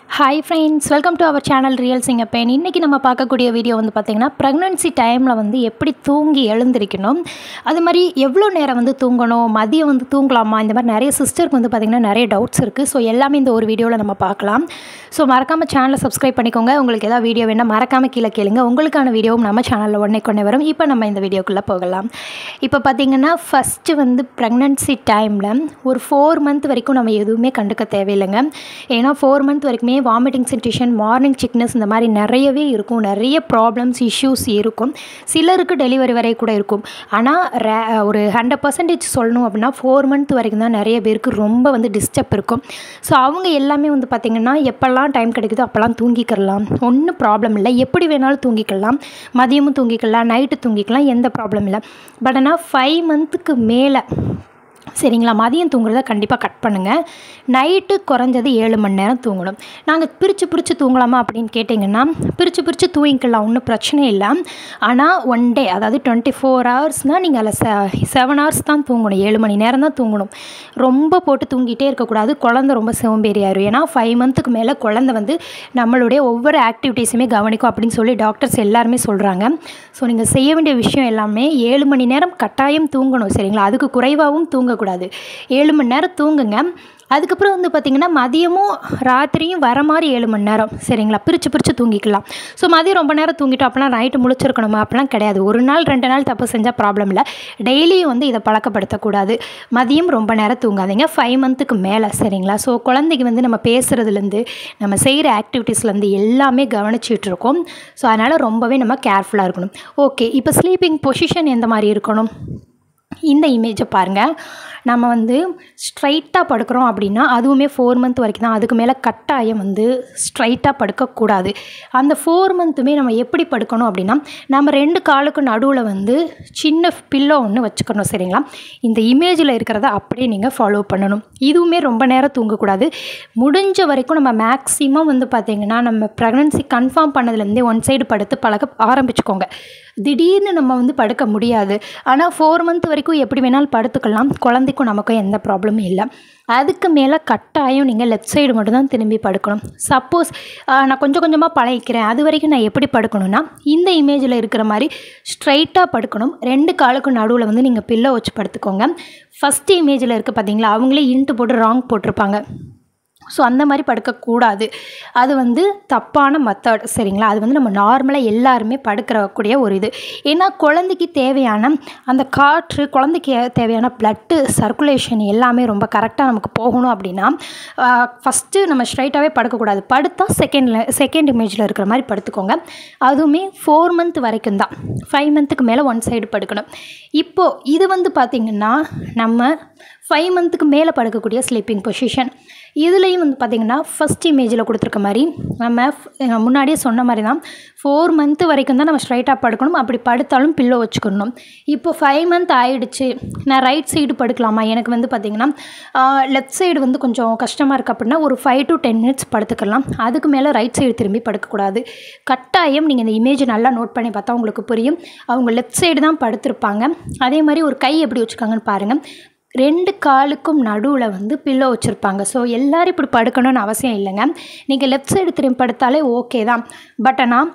hi friends welcome to our channel real சிங்க பெயின் இன்றைக்கி நம்ம பார்க்கக்கூடிய வீடியோ வந்து பார்த்திங்கன்னா ப்ரெக்னன்சி டைமில் வந்து எப்படி தூங்கி எழுந்திருக்கணும் அது மாதிரி எவ்வளோ நேரம் வந்து தூங்கணும் மதியம் வந்து தூங்கலாமா இந்த மாதிரி நிறைய சிஸ்டருக்கு வந்து பார்த்திங்கன்னா நிறைய டவுட்ஸ் இருக்குது ஸோ எல்லாமே இந்த ஒரு வீடியோவில் நம்ம பார்க்கலாம் ஸோ மறக்காமல் சேனலை சப்ஸ்கிரைப் பண்ணிக்கோங்க உங்களுக்கு ஏதாவது வீடியோ வேணால் மறக்காமல் கீழே கேளுங்க உங்களுக்கான வீடியோவும் நம்ம சேனலில் உடனே கொண்டு வரும் இப்போ நம்ம இந்த வீடியோக்குள்ளே போகலாம் இப்போ பார்த்திங்கன்னா ஃபஸ்ட்டு வந்து ப்ரெக்னன்சி டைமில் ஒரு ஃபோர் மந்த் வரைக்கும் நம்ம எதுவுமே கண்டுக்க தேவையில்லைங்க ஏன்னா ஃபோர் மந்த் வரைக்குமே வாமிட்டிங் சென்டேஷன் மார்னிங் சிக்னஸ் இந்த மாதிரி நிறையவே இருக்கும் நிறைய ப்ராப்ளம்ஸ் இஷ்யூஸ் இருக்கும் சிலருக்கு டெலிவரி வரை கூட இருக்கும் ஆனால் ரே ஒரு ஹண்ட்ரட் பர்சன்டேஜ் சொல்லணும் அப்படின்னா ஃபோர் மந்த் வரைக்கும் தான் நிறைய பேருக்கு ரொம்ப வந்து டிஸ்டர்ப் இருக்கும் ஸோ அவங்க எல்லாமே வந்து பார்த்திங்கன்னா எப்போல்லாம் டைம் கிடைக்குதோ அப்போல்லாம் தூங்கிக்கலாம் ஒன்றும் ப்ராப்ளம் இல்லை எப்படி வேணாலும் தூங்கிக்கலாம் மதியமும் தூங்கிக்கலாம் நைட்டு தூங்கிக்கலாம் எந்த ப்ராப்ளம் இல்லை பட் ஆனால் ஃபைவ் மந்த்துக்கு மேலே சரிங்களா மதியம் தூங்குறத கண்டிப்பாக கட் பண்ணுங்கள் நைட்டு குறைஞ்சது ஏழு மணி நேரம் தூங்கணும் நாங்கள் பிரித்து பிரித்து தூங்கலாமா அப்படின்னு கேட்டிங்கன்னா பிரித்து பிரித்து தூங்கிக்கலாம் ஒன்றும் பிரச்சனை இல்லை ஆனால் ஒன் டே அதாவது டுவெண்ட்டி ஃபோர் ஹவர்ஸ்னால் நீங்கள் அதில் செ செவன் ஹவர்ஸ் தான் தூங்கணும் ஏழு மணி நேரம் தான் தூங்கணும் ரொம்ப போட்டு தூங்கிட்டே இருக்கக்கூடாது குழந்த ரொம்ப சோம்பேறியாயிரும் ஏன்னா ஃபைவ் மந்த்துக்கு மேலே குழந்த வந்து நம்மளுடைய ஒவ்வொரு ஆக்டிவிட்டீஸுமே கவனிக்கும் அப்படின்னு சொல்லி டாக்டர்ஸ் எல்லாருமே சொல்கிறாங்க ஸோ நீங்கள் செய்ய வேண்டிய விஷயம் எல்லாமே ஏழு மணி நேரம் கட்டாயம் தூங்கணும் சரிங்களா அதுக்கு குறைவாகவும் தூங்கக்கூடாது ஏழு மணி நேரம் தூங்குங்க அதுக்கப்புறம் வந்து பார்த்திங்கன்னா மதியமும் ராத்திரியும் வர மாதிரி ஏழு மணி நேரம் சரிங்களா பிரித்து பிரித்து தூங்கிக்கலாம் ஸோ மதியம் ரொம்ப நேரம் தூங்கிட்டோம் அப்படிலாம் நைட்டு முழிச்சிருக்கணுமா அப்படிலாம் கிடையாது ஒரு நாள் ரெண்டு நாள் தப்பு செஞ்சால் ப்ராப்ளம் இல்லை டெய்லியும் வந்து இதை பழக்கப்படுத்தக்கூடாது மதியம் ரொம்ப நேரம் தூங்காதீங்க ஃபைவ் மந்த்துக்கு மேலே சரிங்களா ஸோ குழந்தைக்கு வந்து நம்ம பேசுகிறதுலேருந்து நம்ம செய்கிற ஆக்டிவிட்டீஸ்லேருந்து எல்லாமே கவனிச்சிட்டு இருக்கோம் ஸோ அதனால் ரொம்பவே நம்ம கேர்ஃபுல்லாக இருக்கணும் ஓகே இப்போ ஸ்லீப்பிங் பொசிஷன் எந்த மாதிரி இருக்கணும் இந்த இமேஜை பாருங்கள் நம்ம வந்து ஸ்ட்ரைட்டாக படுக்கிறோம் அப்படின்னா அதுவுமே ஃபோர் மந்த் வரைக்கும் தான் அதுக்கு மேலே கட்டாயம் வந்து ஸ்ட்ரைட்டாக படுக்கக்கூடாது அந்த ஃபோர் மந்த்துமே நம்ம எப்படி படுக்கணும் அப்படின்னா நம்ம ரெண்டு காலுக்கு நடுவில் வந்து சின்ன பில்லோ ஒன்று வச்சுக்கணும் சரிங்களா இந்த இமேஜில் இருக்கிறத அப்படியே நீங்கள் ஃபாலோ பண்ணணும் இதுவுமே ரொம்ப நேரம் தூங்கக்கூடாது முடிஞ்ச வரைக்கும் நம்ம மேக்ஸிமம் வந்து பார்த்திங்கன்னா நம்ம ப்ரெக்னன்சி கன்ஃபார்ம் பண்ணதுலேருந்தே ஒன் சைடு படுத்து பழக ஆரம்பிச்சுக்கோங்க திடீர்னு நம்ம வந்து படுக்க முடியாது ஆனால் ஃபோர் மந்த் வரைக்கும் எப்படி வேணாலும் படுத்துக்கலாம் குழந்தைக்கும் நமக்கும் எந்த ப்ராப்ளமும் இல்லை அதுக்கு மேலே கட்டாயம் நீங்கள் லெஃப்ட் சைடு மட்டும்தான் திரும்பி படுக்கணும் சப்போஸ் நான் கொஞ்சம் கொஞ்சமாக பழகிக்கிறேன் அது வரைக்கும் நான் எப்படி படுக்கணும்னா இந்த இமேஜில் இருக்கிற மாதிரி ஸ்ட்ரைட்டாக படுக்கணும் ரெண்டு காலுக்கு நடுவில் வந்து நீங்கள் பில்லோ வச்சு படுத்துக்கோங்க ஃபஸ்ட்டு இமேஜில் இருக்க பார்த்தீங்களா அவங்களே இன்ட்டு போட்டு ராங் போட்டிருப்பாங்க ஸோ அந்த மாதிரி படுக்கக்கூடாது அது வந்து தப்பான மெத்தட் சரிங்களா அது வந்து நம்ம நார்மலாக எல்லாருமே படுக்கிறக்கூடிய ஒரு இது ஏன்னா குழந்தைக்கு தேவையான அந்த காற்று குழந்தைக்கு தேவையான ப்ளட்டு சர்க்குலேஷன் எல்லாமே ரொம்ப கரெக்டாக நமக்கு போகணும் அப்படின்னா ஃபஸ்ட்டு நம்ம ஸ்ட்ரைட்டாகவே படுக்கக்கூடாது படுத்தா செகண்டில் செகண்ட் இமேஜில் இருக்கிற மாதிரி படுத்துக்கோங்க அதுவுமே ஃபோர் மந்த் வரைக்கும் தான் ஃபைவ் மந்த்துக்கு மேலே ஒன் சைடு படுக்கணும் இப்போது இது வந்து பார்த்திங்கன்னா நம்ம ஃபைவ் மந்த்துக்கு மேலே படுக்கக்கூடிய ஸ்லீப்பிங் பொசிஷன் இதுலேயும் வந்து பார்த்திங்கன்னா ஃபஸ்ட் இமேஜில் கொடுத்துருக்க மாதிரி நம்ம முன்னாடியே சொன்ன மாதிரி தான் ஃபோர் மந்த்து வரைக்கும் தான் நம்ம ஸ்ட்ரைட்டாக படுக்கணும் அப்படி படுத்தாலும் பில்லோ வச்சுக்கணும் இப்போ ஃபைவ் மந்த் ஆயிடுச்சு நான் ரைட் சைடு படுக்கலாமா எனக்கு வந்து பார்த்திங்கன்னா லெஃப்ட் சைடு வந்து கொஞ்சம் கஷ்டமாக இருக்குது அப்படின்னா ஒரு ஃபைவ் டு டென் மினிட்ஸ் படுத்துக்கலாம் அதுக்கு மேலே ரைட் சைடு திரும்பி படுக்கக்கூடாது கட்டாயம் நீங்கள் இந்த இமேஜை நல்லா நோட் பண்ணி பார்த்தா உங்களுக்கு புரியும் அவங்க லெஃப்ட் சைடு தான் படுத்திருப்பாங்க அதே மாதிரி ஒரு கை எப்படி வச்சுருக்காங்கன்னு பாருங்கள் ரெண்டு காலுக்கும் நடுவில் வந்து பில்லோ வச்சுருப்பாங்க ஸோ எல்லோரும் இப்படி படுக்கணும்னு அவசியம் இல்லைங்க நீங்கள் லெஃப்ட் சைடு திரும்பி படுத்தாலே ஓகே தான் பட் ஆனால்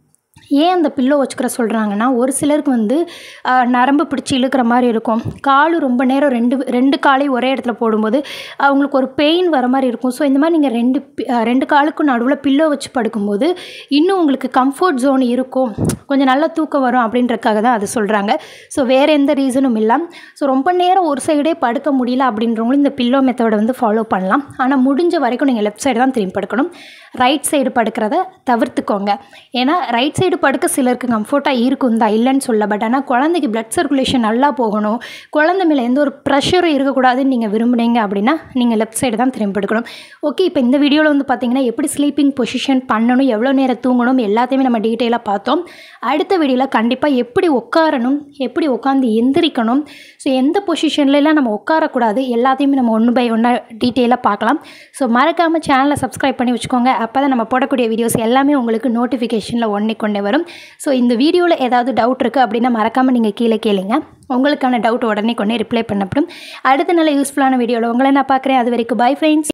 ஏன் அந்த பில்லோ வச்சுக்கிற சொல்கிறாங்கன்னா ஒரு சிலருக்கு வந்து நரம்பு பிடிச்சி இழுக்கிற மாதிரி இருக்கும் கால் ரொம்ப நேரம் ரெண்டு ரெண்டு காலையும் ஒரே இடத்துல போடும்போது அவங்களுக்கு ஒரு பெயின் வர மாதிரி இருக்கும் ஸோ இந்த மாதிரி நீங்கள் ரெண்டு ரெண்டு காலுக்கும் நடுவில் பில்லோ வச்சு படுக்கும்போது இன்னும் உங்களுக்கு கம்ஃபர்ட் ஜோன் இருக்கும் கொஞ்சம் நல்லா தூக்கம் வரும் அப்படின்றதுக்காக தான் அது சொல்கிறாங்க ஸோ வேறு எந்த ரீசனும் இல்லை ஸோ ரொம்ப நேரம் ஒரு சைடே படுக்க முடியல அப்படின்றவங்களும் இந்த பில்லோ மெத்தடை வந்து ஃபாலோ பண்ணலாம் ஆனால் முடிஞ்ச வரைக்கும் நீங்கள் லெஃப்ட் சைடு தான் திரும்பி படுக்கணும் ரைட் சைடு படுக்கிறத தவிர்த்துக்கோங்க ஏன்னா ரைட் சைடு படுக்க சிலருக்கு கம்ஃபர்ட்டாக இருக்கும் தான் இல்லைன்னு சொல்ல பட் ஆனால் குழந்தைக்கு பிளட் சர்க்குலேஷன் நல்லா போகணும் குழந்தை மேலே எந்த ஒரு ப்ரெஷரும் இருக்கக்கூடாதுன்னு நீங்கள் விரும்புனீங்க அப்படின்னா நீங்கள் லெஃப்ட் சைடு தான் திரும்பி படுக்கணும் ஓகே இப்போ இந்த வீடியோவில் வந்து பார்த்தீங்கன்னா எப்படி ஸ்லீப்பிங் பொசிஷன் பண்ணணும் எவ்வளோ நேரம் தூங்கணும் எல்லாத்தையுமே நம்ம டீட்டெயிலாக பார்த்தோம் அடுத்த வீடியோவில் கண்டிப்பாக எப்படி உட்காரணும் எப்படி உட்காந்து எந்திரிக்கணும் ஸோ எந்த பொசிஷன்லலாம் நம்ம உட்காரக்கூடாது எல்லாத்தையுமே நம்ம ஒன்று பை ஒன்னாக டீட்டெயிலாக பார்க்கலாம் ஸோ மறக்காமல் சேனலை சப்ஸ்கிரைப் பண்ணி வச்சுக்கோங்க அப்போ தான் நம்ம போடக்கூடிய வீடியோஸ் எல்லாமே உங்களுக்கு நோட்டிஃபிகேஷனில் ஒன்றே கொண்டே வரும் ஸோ இந்த வீடியோவில் ஏதாவது டவுட் இருக்குது அப்படின்னா மறக்காமல் நீங்கள் கீழே கேளுங்க உங்களுக்கான டவுட் உடனே கொண்டே ரிப்ளை பண்ணப்படும் அடுத்த நல்ல யூஸ்ஃபுல்லான வீடியோவில் உங்களை நான் பார்க்குறேன் அது வரைக்கும் பை ஃப்ரெண்ட்ஸ்